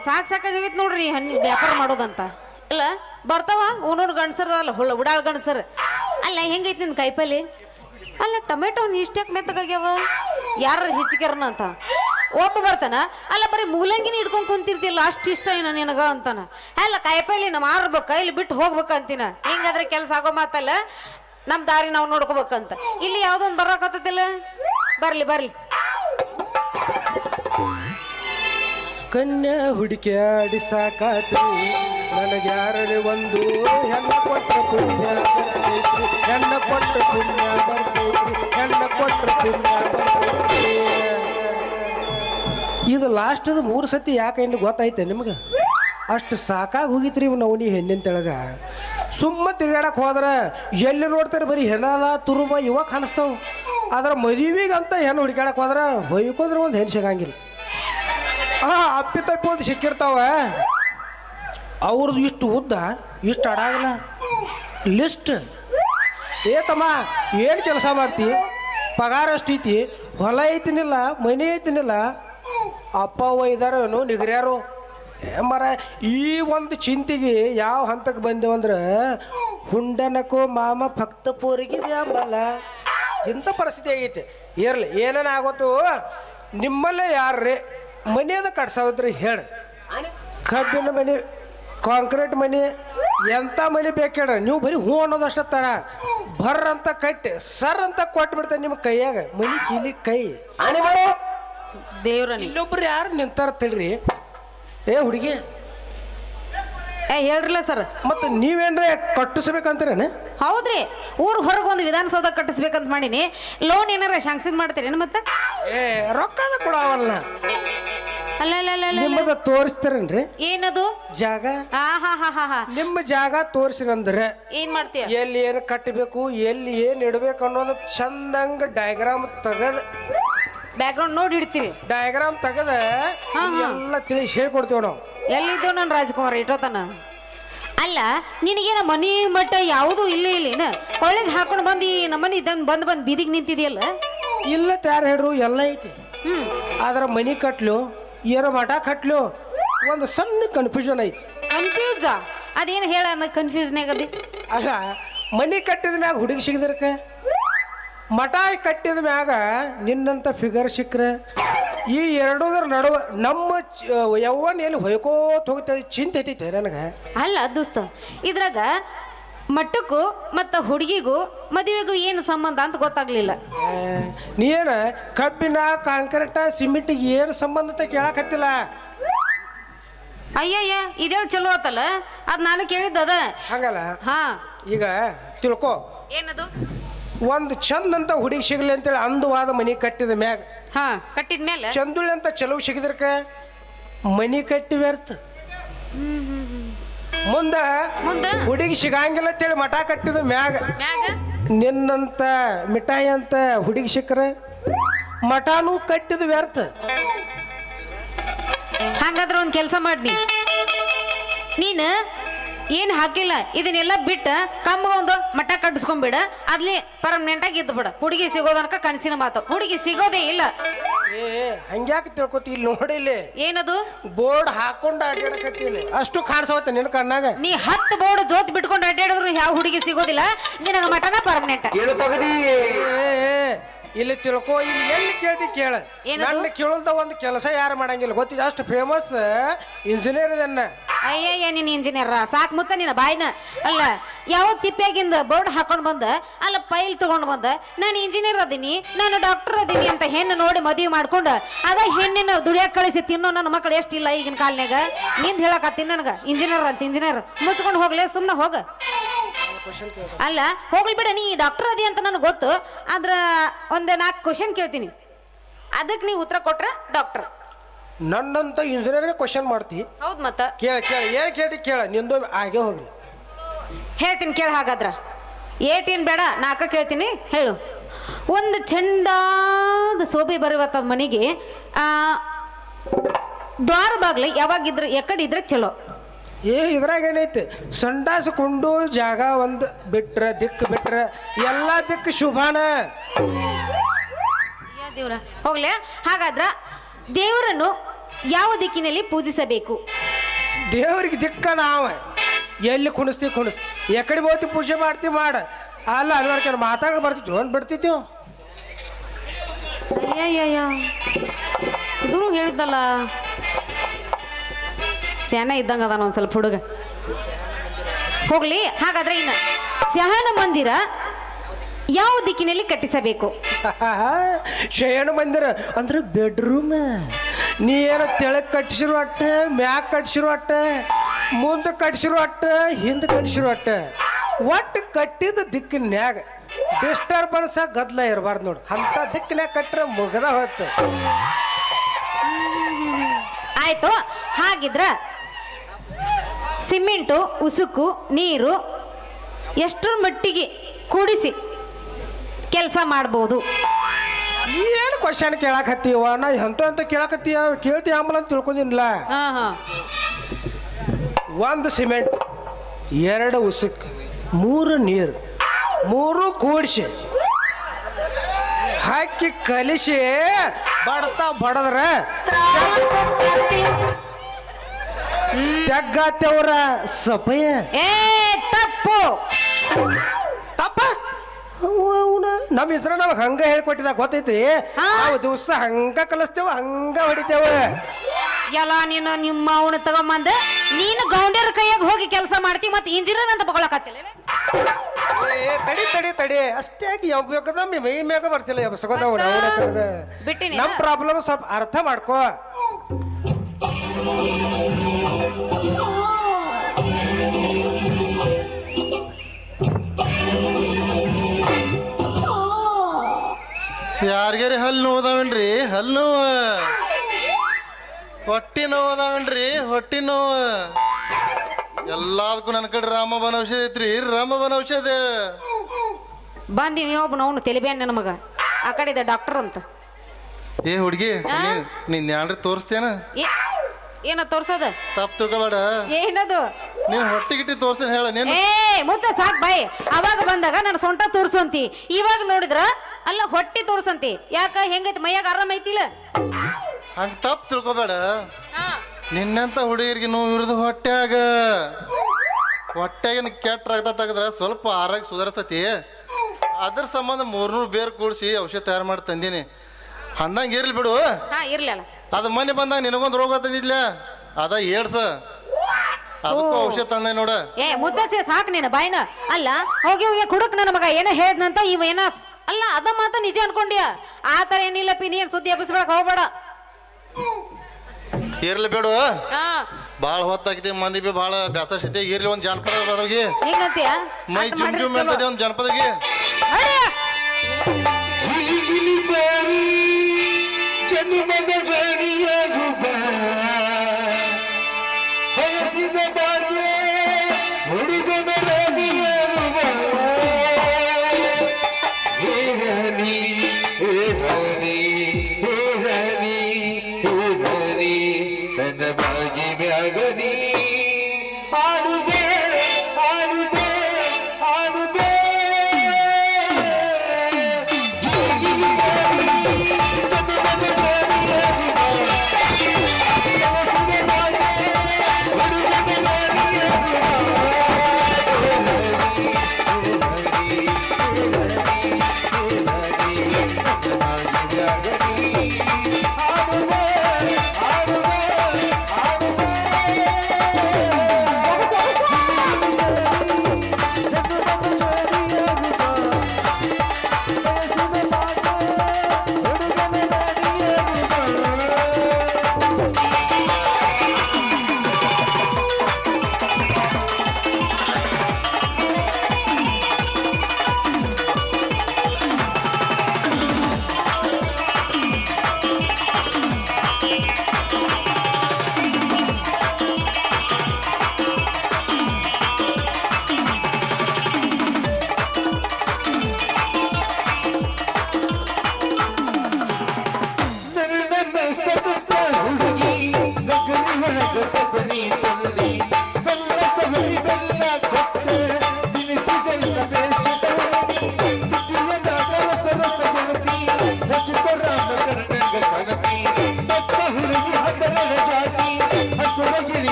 ಸಾಕ್ ಸಾಕಾಗೈತ್ ನೋಡ್ರಿ ಹಣ್ಣಿ ವ್ಯಾಪಾರ ಮಾಡೋದಂತ ಇಲ್ಲ ಬರ್ತಾವ ಊನೂರು ಗಂಡಸರದಲ್ಲ ಹುಳ ಉಡಾಳ್ ಗಂಡಸರ್ ಅಲ್ಲ ಹೆಂಗೈತಿ ನಿನ್ ಕೈಪಲ್ಲಿ ಅಲ್ಲ ಟೊಮೆಟೊ ಇಷ್ಟಕ್ಕೆ ಮೆತ್ತಗಾಗ್ಯಾವ ಯಾರು ಹೆಚ್ಚಿಕ್ಯಾರನ ಅಂತ ಒಬ್ಬ ಬರ್ತಾನ ಅಲ್ಲ ಬರೀ ಮೂಲಂಗಿನ ಹಿಡ್ಕೊಂಡ್ ಕುಂತಿರ್ತಿಲ್ಲ ಅಷ್ಟು ಇಷ್ಟ ಏನ ನಿನಗ ಅಂತಾನ ಅಲ್ಲ ಕಾಯಿಪಲ್ಲೆ ನಮ್ಮ ಮಾರ್ಬೇಕು ಕೈಲಿ ಬಿಟ್ಟು ಹೋಗ್ಬೇಕು ಅಂತೀನ ಹಿಂಗಾದ್ರೆ ಕೆಲಸ ಆಗೋ ಮಾತಲ್ಲ ನಮ್ ದಾರಿ ನಾವು ನೋಡ್ಕೋಬೇಕಂತ ಇಲ್ಲಿ ಯಾವ್ದೊಂದು ಬರಾಕತ್ತತಿಲ್ಲ ಬರ್ಲಿ ಬರ್ಲಿ ಕನ್ಯಾ ಹುಡುಕ್ಯಾಡಿ ಸಾಕಾತ್ರಿ ನನಗೆ ಯಾರೇ ಒಂದು ಹೆಣ್ಣ ಕೊಟ್ಟ ಪುಣ್ಯ ಬರ್ತೈತ್ರಿ ಹೆಣ್ಣ ಕೊಟ್ಟ ಪುಣ್ಯ ಬರ್ತೈತ್ರಿ ಹೆಣ್ಣ ಕೊಟ್ಟ ಪುಣ್ಯ ಬರ್ತೈತ್ರಿ ಇದು ಲಾಸ್ಟದ ಮೂರು ಸತಿ ಯಾಕೆ ಹೆಣ್ಣು ಗೊತ್ತೈತೆ ನಿಮ್ಗೆ ಅಷ್ಟು ಸಾಕಾಗಿ ಹೋಗಿತ್ರಿ ಇವ್ ನವನಿ ಹೆಣ್ಣಿನ ತೆಳಗ ಸುಮ್ಮ ತಿರ್ಗಾಡಕ್ಕೆ ಹೋದ್ರೆ ಎಲ್ಲಿ ನೋಡ್ತಾರೆ ಬರೀ ಹೆಣಲ ತುರುಬ ಇವ ಕಾಣಿಸ್ತಾವ ಆದ್ರೆ ಮದುವೆಗಂತ ಹೆಣ್ಣು ಹುಡುಕಾಡಕ್ಕೆ ಹೋದ್ರೆ ಹೊಯ್ಕೊಂಡ್ರೆ ಒಂದು ಹೆಣ್ಣು ಸಿಗಂಗಿಲ್ಲ ಆ ಅಪ್ಪಿ ತಪ್ಪಿ ಒಂದು ಸಿಕ್ಕಿರ್ತಾವ ಅವ್ರದ್ದು ಇಷ್ಟು ಉದ್ದ ಇಷ್ಟು ಅಡಾಗಲ್ಲ ಲಿಸ್ಟ್ ಏ ತಮ್ಮ ಏನು ಕೆಲಸ ಮಾಡ್ತಿ ಪಗಾರ ಅಷ್ಟೈತಿ ಹೊಲ ಐತಿನಿಲ್ಲ ಮನೆ ಐತಿನಿಲ್ಲ ಅಪ್ಪ ಅವ್ವ ಇದಾರೇನು ನಿಗರ್ಯಾರು ಏ ಮರ ಈ ಒಂದು ಚಿಂತೆಗೆ ಯಾವ ಹಂತಕ್ಕೆ ಬಂದೇವಂದ್ರೆ ಹುಂಡನಕ್ಕೂ ಮಾಮ ಭಕ್ತ ಪೋರಿಗೆ ಅಂಬಲ್ಲ ಇಂಥ ಪರಿಸ್ಥಿತಿ ಆಗೈತೆ ಇರಲಿ ಏನೇನು ಆಗೋತು ನಿಮ್ಮಲ್ಲೇ ಯಾರ್ರಿ ಮನೆಯದ ಕಟ್ಸಾವತ್ರಿ ಹೇಳಿ ಕಬ್ಬಿನ ಮನೆ ಕಾಂಕ್ರೀಟ್ ಮನೆ ಎಂಥ ಮನೆ ಬೇಕು ಹೇಳ್ರಿ ನೀವು ಬರೀ ಹೂ ಅನ್ನೋದಷ್ಟ ತರ ಬರ್ರ ಅಂತ ಕಟ್ಟಿ ಸರ್ ಅಂತ ಕೊಟ್ಟು ಬಿಡ್ತಾರೆ ನಿಮ್ಮ ಕೈಯಾಗ ಮನಿ ಕೀಲಿ ಕೈ ಆನೆ ಮಾಡು ದೇವ್ರನಿ ಇಲ್ಲೊಬ್ರು ಯಾರು ನಿಂತಾರ ತಿಳ್ರಿ ಏ ಹುಡುಗಿ ಏ ಹೇಳ್ರಲ್ಲ ಸರ್ ಮತ್ತು ನೀವೇನ್ರೆ ಕಟ್ಟಿಸ್ಬೇಕಂತೀರೇನೆ ಹೌದ್ರಿ ಊರ್ ಹೊರಗೆ ಒಂದು ವಿಧಾನಸೌಧ ಕಟ್ಟಿಸ್ಬೇಕಂತ ಮಾಡೀನಿ ಲೋನ್ ಏನಾರ ಶಾಂಕ್ಷನ್ ಮಾಡ್ತೀರೇನು ಮತ್ತೆ ಏ ರೊಕ್ಕದ ಕೊಡವಲ್ಲ ಅಲ್ಲ ಅಲ್ಲ ಅಲ್ಲ, ಅಲ್ಲ ಅಲ್ಲ. ನಿಮ್ಮದ ತೋರಿಸ್ತಾರೇನ್ರಿ ಏನದು ಜಾಗ ಆ ಹಾ ಹಾ ಹಾ ಹಾ ನಿಮ್ಮ ಜಾಗ ತೋರಿಸಿರಂದ್ರೆ ಏನ್ ಮಾಡ್ತೀಯ ಎಲ್ಲಿ ಏನು ಕಟ್ಟಬೇಕು ಎಲ್ಲಿ ಏನು ಇಡಬೇಕು ಅನ್ನೋದು ಚಂದಂಗ ಡಯಾಗ್ರಾಮ್ ತೆಗೆದು ಬ್ಯಾಕ್ಗ್ರೌಂಡ್ ನೋಡಿ ಇಡ್ತೀರಿ ಡಯಾಗ್ರಾಮ್ ತೆಗೆದ ಎಲ್ಲ ತಿಳಿಸಿ ಹೇಳ್ಕೊಡ್ತೇವೆ ನಾವು ಎಲ್ಲಿದ್ದೇವ್ ನಾನು ರಾಜ್ಕುಮಾರ್ ಇಟ್ಟೋತನ ಅಲ್ಲ ನಿನಗೇನ ಮನಿ ಮಟ್ಟ ಯಾವುದೂ ಇಲ್ಲ ಇಲ್ಲೇನ ಕೊಳ್ಳಿಗೆ ಹಾಕೊಂಡು ಬಂದು ಈ ನಮ್ಮನಿ ಇದ್ದಂಗೆ ಬಂದು ಬಂದು ಬೀದಿಗೆ ನಿಂತಿದೆಯಲ್ಲ ಇಲ್ಲ ಯಾರು ಹೇಳ್ರು ಎಲ್ಲ ಐತಿ ಹ್ಮ್ ಆದ್ರೆ ಮನಿ ಕಟ್ಲು ಏನೋ ಮಠ ಕಟ್ಲು ಒಂದು ಸಣ್ಣ ಕನ್ಫ್ಯೂಷನ್ ಐತಿ ಕನ್ಫ್ಯೂಸ ಅದೇನು ಹೇಳ ಅಂದ ಕನ್ಫ್ಯೂಸ್ನಾಗ ಅದಿ ಅಲ್ಲ ಮನಿ ಕಟ್ಟಿದ ಮ್ಯಾಗ ಹುಡುಗಿ ಸಿಗದಿರ್ಕ ಮಠ ಕಟ್ಟಿದ ಮ್ಯಾಗ ನಿನ್ನಂತ ಫಿಗರ್ ಸಿಕ್ಕ್ರೆ ಈ ಎರಡೂದ್ರ ನಡುವೆ ನಮ್ಮ ಚ- ಯವ್ವನ ಎಲ್ಲಿ ಹೊಯ್ಕೋತ ಹೋಗ್ತೇವೆ ಚಿಂತೆ ಐತೈತೆ ನನಗೆ ಅಲ್ಲ ದೋಸ್ತ ಇದ್ರಾಗ ಮಟ್ಟಕ್ಕೂ ಮತ್ತು ಹುಡುಗಿಗೂ ಮದುವೆಗೂ ಏನು ಸಂಬಂಧ ಅಂತ ಗೊತ್ತಾಗ್ಲಿಲ್ಲ ಏ, ನೀನ ಕಬ್ಬಿನ ಕಾಂಕ್ರೀಟ ಸಿಮೆಂಟಿಗೆ ಏನು ಸಂಬಂಧ ಅಂತ ಕೇಳಕತ್ತಿಲ್ಲ ಅಯ್ಯಯ್ಯ ಇದೇನು ಚಲೋ ಆತಲ್ಲ ಅದು ನಾನು ಕೇಳಿದ್ದದ ಹಂಗಲ್ಲ ಹಾ ಈಗ ತಿಳ್ಕೊ ಏನದು ಒಂದು ಚಂದ ಅಂತ ಹುಡುಗಿ ಸಿಗಲಿ ಅಂತೇಳಿ ಅಂದವಾದ ಮನಿ ಕಟ್ಟಿದ ಮ್ಯಾಗ ಹಾ ಕಟ್ಟಿದ ಮೇಲೆ ಚಂದುಳಿ ಅಂತ ಚಲೋ ಸಿಗದಿರ್ಕ ಮನಿ ಕಟ್ಟಿ ವ್ಯರ್ಥ ಮುಂದ ಮುಂದ ಹುಡುಗಿ ಸಿಗಂಗಿಲ್ಲ ಅಂತೇಳಿ ಮಠ ಕಟ್ಟಿದ ಮ್ಯಾಗ ಮ್ಯಾಗ ನಿನ್ನಂತ ಮಿಠಾಯಿ ಅಂತ ಹುಡುಗಿ ಸಿಕ್ಕರೆ ಮಠನೂ ಕಟ್ಟಿದ ವ್ಯರ್ಥ ಹಂಗಾದ್ರೆ ಒಂದು ಕೆಲಸ ಮಾಡಿ ನೀನು ಏನು ಹಾಕಿಲ್ಲ ಇದನ್ನೆಲ್ಲ ಬಿಟ್ಟ ಕಮ್ಮ ಒಂದು ಮಠ ಕಟ್ಟಿಸ್ಕೊಂಡ್ಬಿಡ ಅಲ್ಲಿ ಪರ್ಮನೆಂಟಾಗಿ ಇದ್ದು ಬಿಡ ಹುಡುಗಿ ಸಿಗೋದನಕ ಕನಸಿನ ಮಾತು ಹುಡುಗಿ ಸಿಗೋದೇ ಇಲ್ಲ ಏ ಹಂಗ್ಯಾಕೆ ತಿಳ್ಕೊತಿ ಇಲ್ಲಿ ನೋಡಿಲ್ಲಿ ಏನದು ಬೋರ್ಡ್ ಹಾಕೊಂಡು ಅಡ್ಡಾಡಕತ್ತೀನಿ ಅಷ್ಟು ಕಾಣಿಸವತ್ತೆ ನಿನ್ನ ಕಣ್ಣಾಗ ನೀ ಹತ್ತು ಬೋರ್ಡ್ ಜೋತ್ ಬಿಟ್ಕೊಂಡು ಅಡ್ಡಾಡಿದ್ರು ಯಾವ ಹುಡುಗಿ ಸಿಗೋದಿಲ್ಲ ನಿನಗ ಮಠನ ಪರ್ಮನೆಂಟ್ ಏ, ಏ, ಇಲ್ಲಿ ತಿಳ್ಕೊ ಇಲ್ಲಿ ಎಲ್ಲಿ ಕೇಳ್ತಿ ಕೇಳ ಏನದು? ನನ್ನ ಕೇಳಲ್ದ ಒಂದು ಕೆಲಸ ಯಾರು ಮಾಡಂಗಿಲ್ಲ ಗೊತ್ತಿದೆ ಅಷ್ಟು ಫೇಮಸ್ ಇಂಜಿನಿಯರ್ ಇದನ್ನ ಅಯ್ಯಯ್ಯ ನೀನು ಇಂಜಿನಿಯರ್ ಸಾಕ್ ಮುಚ್ಚ ನಿನ್ನ ಬಾಯ್ನ ಅಲ್ಲ ಯಾವ ತಿಪ್ಪ್ಯಾಗಿಂದ ಬೋರ್ಡ್ ಹಾಕೊಂಡು ಬಂದ ಅಲ್ಲ ಫೈಲ್ ತಗೊಂಡು ಬಂದ ನಾನು ಇಂಜಿನಿಯರ್ ಅದೀನಿ ನಾನು ಡಾಕ್ಟರ್ ಅದೀನಿ ಅಂತ ಹೆಣ್ಣು ನೋಡಿ ಮದುವೆ ಮಾಡ್ಕೊಂಡು ಅದ ಹೆಣ್ಣಿನ ದುಡಿಯಾಕ ಕಳಿಸಿ ತಿನ್ನೋ ನನ್ನ ಮಕ್ಕಳು ಎಷ್ಟಿಲ್ಲ ಈಗಿನ ಕಾಲ್ನಾಗ ನಿಂದ ಹೇಳಕತ್ತೀನಿ ನನಗೆ ಇಂಜಿನಿಯರ್ ಅಂತ ಇಂಜಿನಿಯರ್ ಮುಚ್ಕೊಂಡು ಹೋಗ್ಲೇ ಸುಮ್ಮನೆ ಹೋಗ ಅಲ್ಲ ಹೋಗ್ಲಿ ಬಿಡ ನೀ ಡಾಕ್ಟರ್ ಅದಿ ಅಂತ ನನಗೆ ಗೊತ್ತು ಆದ್ರ ಒಂದು ನಾಲ್ಕು ಕ್ವಶನ್ ಕೇಳ್ತೀನಿ ಅದಕ್ಕೆ ನೀವು ಉತ್ತರ ಕೊಟ್ರ ಡಾಕ್ಟರ್ ನನ್ನಂತ ಇಂಜಿನಿಯರ್ಗೆ ಕ್ವಶನ್ ಮಾಡ್ತಿ ಹೌದು ಮತ್ತ ಕೇಳ ಕೇಳ ಏನು ಕೇಳ್ತಿ ಕೇಳ ನಿಂದು ಹಾಗೆ ಹೋಗ್ಲಿ ಹೇಳ್ತೀನಿ ಕೇಳ ಹಾಗಾದ್ರ ಏಟೇನು ಬೇಡ ನಾಲ್ಕ ಕೇಳ್ತೀನಿ ಹೇಳು ಒಂದು ಚಂದಾದ ಸೋಬೆ ಬರುವತ್ತ ಮನೆಗೆ ಆ, ದ್ವಾರ ಬಾಗ್ಲು ಯಾವಾಗಿದ್ರೆ ಎಕಡೆ ಇದ್ರೆ ಚಲೋ ಏ ಇದ್ರಾಗ ಏನೈತಿ ಸಂಡಾಸ ಕುಂಡು ಜಾಗ ಒಂದು ಬಿಟ್ರ ದಿಕ್ಕು ಬಿಟ್ರ ಎಲ್ಲ ದಿಕ್ಕು ಶುಭಾನ ದೇವ್ರ ಹೋಗ್ಲೆ ಹಾಗಾದ್ರ ದೇವರನ್ನು ಯಾವ ದಿಕ್ಕಿನಲ್ಲಿ ಪೂಜಿಸಬೇಕು ದೇವ್ರಿಗೆ ದಿಕ್ಕ ನಾವ ಎಲ್ಲಿ ಕುಣಿಸ್ತೀವಿ ಕುಣಿಸ್ ಎಕಡೆ ಹೋಗ್ತಿ ಪೂಜೆ ಮಾಡ್ತೀವಿ ಮಾಡ ಅಲ್ಲ ಅಲ್ವರ್ಕೆ ಮಾತಾಡ ಬರ್ತಿತ್ತು ಒಂದು ಬಿಡ್ತಿತ್ತು ಅಯ್ಯಯ್ಯಯ್ಯ ಇದು ಹೇಳಿದ್ದಲ್ಲ ಸ್ಯಾನ ಇದ್ದಂಗ ಅದಾನ ಒಂದ್ ಸ್ವಲ್ಪ ಹುಡುಗ ಹೋಗ್ಲಿ ಹಾಗಾದ್ರೆ ಇನ್ನ ಶಹನ ಮಂದಿರ ಯಾವ ದಿಕ್ಕಿನಲ್ಲಿ ಕಟ್ಟಿಸಬೇಕು ಶಯನ ಮಂದಿರ ಅಂದ್ರೆ ಬೆಡ್ರೂಮ್ ನೀ ಏನೋ ತೆಳಗ್ ಕಟ್ಸಿರು ಅಟ್ಟ ಮ್ಯಾಕ್ ಕಟ್ಸಿರು ಅಟ್ಟ ಮುಂದೆ ಕಟ್ಸಿರು ಅಟ್ಟ ಹಿಂದೆ ಕಟ್ಸಿರು ಅಟ್ಟ ಒಟ್ಟು ಕಟ್ಟಿದ ದಿಕ್ಕಿನ್ಯಾಗ ಡಿಸ್ಟರ್ಬನ್ಸ್ ಗದ್ಲ ಇರಬಾರ್ದು ನೋಡು ಅಂತ ದಿಕ್ಕಿನ್ಯಾಗ ಕಟ್ರೆ ಮುಗದ ಹೊತ್ತು ಆಯ್ತು ಹಾಗಿದ್ರ ಸಿಮೆಂಟು ಉಸುಕು ನೀರು ಎಷ್ಟರ ಮಟ್ಟಿಗೆ ಕೂಡಿಸಿ ಕೆಲಸ ಮಾಡ್ಬೋದು ನೀ ಏನು ಕ್ವಶನ್ ಕೇಳಾಕತ್ತೀವ ನಾ ಎಂತ ಅಂತ ಕೇಳಾಕತ್ತೀಯ ಕೇಳ್ತಿ ಆಂಬಲ್ ಅಂತ ತಿಳ್ಕೊಂಡಿನಿಲ್ಲ ಹಾ ಹಾ ಒಂದು ಸಿಮೆಂಟ್ ಎರಡು ಉಸುಕ್ ಮೂರು ನೀರು ಮೂರು ಕೂಡಿಸಿ ಹಾಕಿ ಕಲಿಸಿ ಬಡ್ತಾ ಬಡದ್ರ ತೆಗ್ಗಾತೆವ್ರ ಸಪಯ ಏ ತಪ್ಪು ತಪ್ಪ ಅವನ ನಮ್ಮ ಹೆಸರು ನಮಗೆ ಹಂಗ ಹೇಳ್ಕೊಟ್ಟಿದಾಗ ಗೊತ್ತೈತಿ ಹಾ. ನಾವು ದಿವಸ ಹಂಗ ಕಲಿಸ್ತೇವ ಹಂಗ ಹೊಡಿತೇವೆ ಎಲ್ಲ ನೀನು ನಿಮ್ಮ ಅವನ ತಗೊಂಬಂದ ನೀನು ಗೌಂಡ್ಯರ ಕೈಯಾಗ ಹೋಗಿ ಕೆಲಸ ಮಾಡ್ತಿ ಮತ್ತೆ ಇಂಜಿನಿಯರ್ ಅಂತ ಬಗೊಳಕತ್ತಿಲ್ಲ ಏ, ತಡಿ ತಡಿ ತಡಿ ಅಷ್ಟೇ ಆಗಿ ಯಾವ ಬೇಕದ ಮೈ ಮ್ಯಾಗ ಬರ್ತಿಲ್ಲ ಎಬ್ಸ್ಕೊಂಡವ್ ಮತ್ತ? ಬಿಟ್ಟಿನಿ ನಮ್ಮ ಪ್ರಾಬ್ಲಮ್ ಸ್ವಲ್ಪ ಅರ್ಥ ಮಾಡ್ಕೋ ಯಾರಿಗಾರಿ ಹಲ್ಲು ನೋವದಾವೇನ್ರಿ ಹಲ್ಲು ನೋವು ಹೊಟ್ಟಿ ನೋವದಾವೇನ್ರಿ ಹೊಟ್ಟಿ ನೋವು ಎಲ್ಲದಕ್ಕೂ ನನ್ನ ಕಡೆ ರಾಮಬನ ಔಷಧ ಐತ್ರಿ ರಾಮಬನ ಔಷಧ ಬಂದಿವಿ ಒಬ್ಬ ಅವನು ತೆಲಿಬೇನ್ ನಮಗ ಆ ಕಡೆ ಇದೆ ಡಾಕ್ಟರ್ ಅಂತ ಏ ಹುಡುಗಿ ನೀನ್ ಯಾನ್ರಿ ತೋರಿಸ್ತೇನ ಏ ಏನ ತೋರ್ಸೋದ ತಪ್ಪು ತಿಳ್ಕೊಬೇಡ ಏನದು ನೀನ್ ಹೊಟ್ಟಿ ಗಿಟ್ಟಿ ತೋರಿಸ್ತೇನೆ ಹೇಳ ನೀನು ಏ ಮುಚ್ಚ ಸಾಕ್ ಬಾಯ್ ಅವಾಗ ಬಂದಾಗ ನನ್ನ ಸೊಂಟ ತೋರ್ಸಂತಿ ಇವಾಗ ನೋಡಿದ್ರ ಅಲ್ಲ ಹೊಟ್ಟಿ ತೋರ್ಸಂತಿ ಯಾಕ ಹೆಂಗೈತಿ ಮೈಯಾಗ ಆರಾಮ ಐತಿಲ್ಲ ಹಂಗ ತಪ್ಪು ತಿಳ್ಕೊಬೇಡ ನಿನ್ನಂತ ಹುಡುಗಿರಿಗೆ ನೋವು ಇರೋದು ಹೊಟ್ಯಾಗ ಹೊಟ್ಯಾಗಿನ ಕೆಟ್ಟ ರಕ್ತ ತೆಗೆದ್ರೆ ಸ್ವಲ್ಪ ಆರೋಗ್ಯ ಸುಧಾರಿಸತಿ ಅದ್ರ ಸಂಬಂಧ ಮೂರ್ನೂರು ಬೇರ್ ಕೂಡಿಸಿ ಔಷಧ ತಯಾರು ಮಾಡಿ ತಂದೀನಿ ಅಂದಂಗೆ ಇರ್ಲಿ ಬಿಡು ಹಾ ಇರ್ಲಲ್ಲ ಅದು ಮೊನ್ನೆ ಬಂದಾಗ ನಿನಗೊಂದು ರೋಗ ತಂದಿದ್ಲ ಅದ ಏಡ್ಸ ಅದಕ್ಕೂ ಓ. ಔಷಧ ತಂದೆ ನೋಡ ಏ ಮುಚ್ಚಸಿ ಸಾಕ್ ನೀನು ಬಾಯ್ನ ಅಲ್ಲ ಹೋಗಿ ಹೋಗಿ ಕುಡುಕ್ ನನ್ನ ಮಗ ಏನೋ ಹೇಳ್ದಂತ ಇವ ಏನ ಅಲ್ಲ ಅದ ಮಾತ ನಿಜ ಅನ್ಕೊಂಡ್ಯ ಆ ತರ ಏನಿಲ್ಲ ಪಿ ನೀನ್ ಸುದ್ದಿ ಎಬ್ಬಿಸ್ಕೊಳಕ್ ಹೋಗ್ಬೇಡ ಇರ್ಲಿ ಬಿಡು ಹಾ ಭಾಳ ಹೊತ್ತಾಗಿದೆ ಮಂದಿ ಬಿ ಭಾಳ ಬ್ಯಾಸರ ಸ್ಥಿತಿ ಇರ್ಲಿ ಒಂದು ಜಾನಪದ ಬದಗಿ ಹೆಂಗಂತೀಯ ಮೈ ಜುಮ್ ಜುಮ್ ಅಂತದೆ ಒಂದು ಜಾನಪದಗಿ ಜನ್ಮದ ಜಣಿಯಾಗುವ ಬಯಸಿದ ಭಾಗ್ಯ ಹುಡುಗನ ರಾಣಿಯಾಗುವ ಹೇ ರಾಣಿ ಹೇ ರಾಣಿ ಹೇ ರಾಣಿ ಹೇ ರಾಣಿ ನನ್ನ ಬಾಗಿ ಮ್ಯಾಗನಿ ಆಡುವೆ ಆಡುವೆ ಆಡುವೆ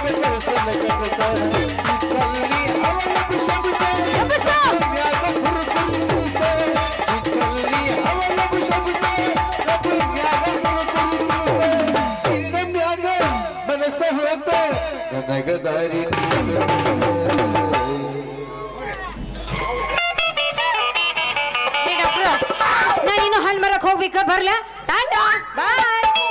ಮನಸ್ಸ ಹೋತ ನನಗ ದಾರಿ ಏ ಡಾಕ್ಟ್ರ ನಾನು ಇನ್ನು ಹಣ್ಣು ಮರಕ್ ಹೋಗ್ಬೇಕ ಬರ್ಲ ಟಾಟಾ ಬಾಯ್